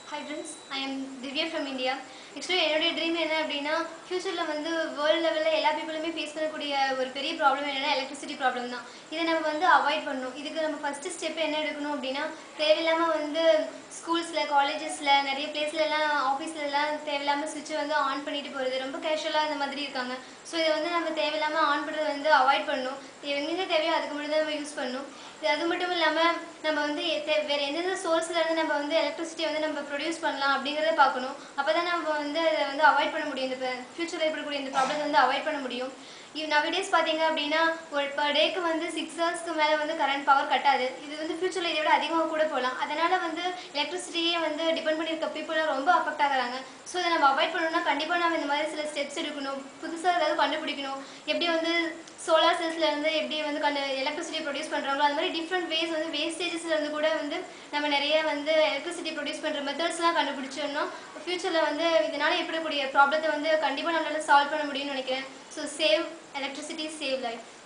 hi friends I am Divya from India actually என்னுடைய dream என்ன அப்படின்னா ஃப்யூச்சரில் வந்து வேர்ல்டு லெவலில் எல்லா பீப்புளுமே ஃபேஸ் பண்ணக்கூடிய ஒரு பெரிய ப்ராப்ளம் என்னென்னா எலக்ட்ரிசிட்டி ப்ராப்ளம் தான் இதை நம்ம வந்து அவாய்ட் பண்ணணும் இதுக்கு நம்ம ஃபஸ்ட்டு ஸ்டெப் என்ன எடுக்கணும் அப்படின்னா தேவையில்லாமல் வந்து ஸ்கூல்ஸில் காலேஜஸில் நிறைய பிளேஸ்லலாம் ஆஃபீஸ்லலாம் தேவையில்லாமல் சுவிட்சை வந்து ஆன் பண்ணிட்டு போகிறது ரொம்ப கேஷுவலாக இந்த மாதிரி இருக்காங்க ஸோ இதை வந்து நம்ம தேவையில்லாமல் ஆன் பண்ணுறது வந்து அவாய்ட் பண்ணணும் எங்கெங்க தேவையோ அதுக்கு மட்டும் தான் நம்ம யூஸ் பண்ணணும் இது அது மட்டும் இல்லாமல் நம்ம வந்து எத்த- வேற எந்தெந்த சோர்ஸ்ல இருந்து நம்ம வந்து எலக்ட்ரிசிட்டியை வந்து நம்ம ப்ரொடியூஸ் பண்ணலாம் அப்படிங்கிறத பார்க்கணும் அப்போ தான் நம்ம வந்து அதை வந்து அவாய்ட் பண்ண முடியும் இந்த ஃபியூச்சரில் இருக்கக்கூடிய இந்த ப்ராப்ளம் வந்து அவாய்ட் பண்ண முடியும் நவடேஸ் பார்த்தீங்க அப்படின்னா ஒரு பர் டேக்கு வந்து சிக்ஸ் ஹவர்ஸ்க்கு மேலே வந்து கரண்ட் பவர் கட்டாது இது வந்து ஃபியூச்சரில் இதை விட அதிகமாக கூட போகலாம் அதனால் வந்து எலக்ட்ரிசிட்டியே வந்து டிபெண்ட் பண்ணியிருக்க பீப்புளாக ரொம்ப அஃபெக்ட் ஆகுறாங்க ஸோ இதை நம்ம அவாய்ட் பண்ணணும்னா கண்டிப்பாக நம்ம இந்த மாதிரி சில ஸ்டெப்ஸ் எடுக்கணும் புதுசாக ஏதாவது கண்டுபிடிக்கணும் எப்படி வந்து சோலார் செல்ஸ்ல இருந்து எப்படி வந்து கண்டு எலக்ட்ரிசிட்டி ப்ரொடியூஸ் பண்ணுறாங்களோ அது மாதிரி டிஃப்ரெண்ட் வேஸ் வந்து வேஸ்டேஜஸ்ல இருந்து கூட வந்து நம்ம நிறைய வந்து எலக்ட்ரிசிட்டி ப்ரொடியூஸ் பண்ணுற மெத்தட்ஸ்லாம் கண்டுபிடிச்சோம்னா ஃபியூச்சரில் வந்து இதனால் ஏற்படக்கூடிய ப்ராப்ளத்தை வந்து கண்டிப்பாக நம்மளால சால்வ் பண்ண முடியும்னு நினைக்கிறேன் so save electricity save life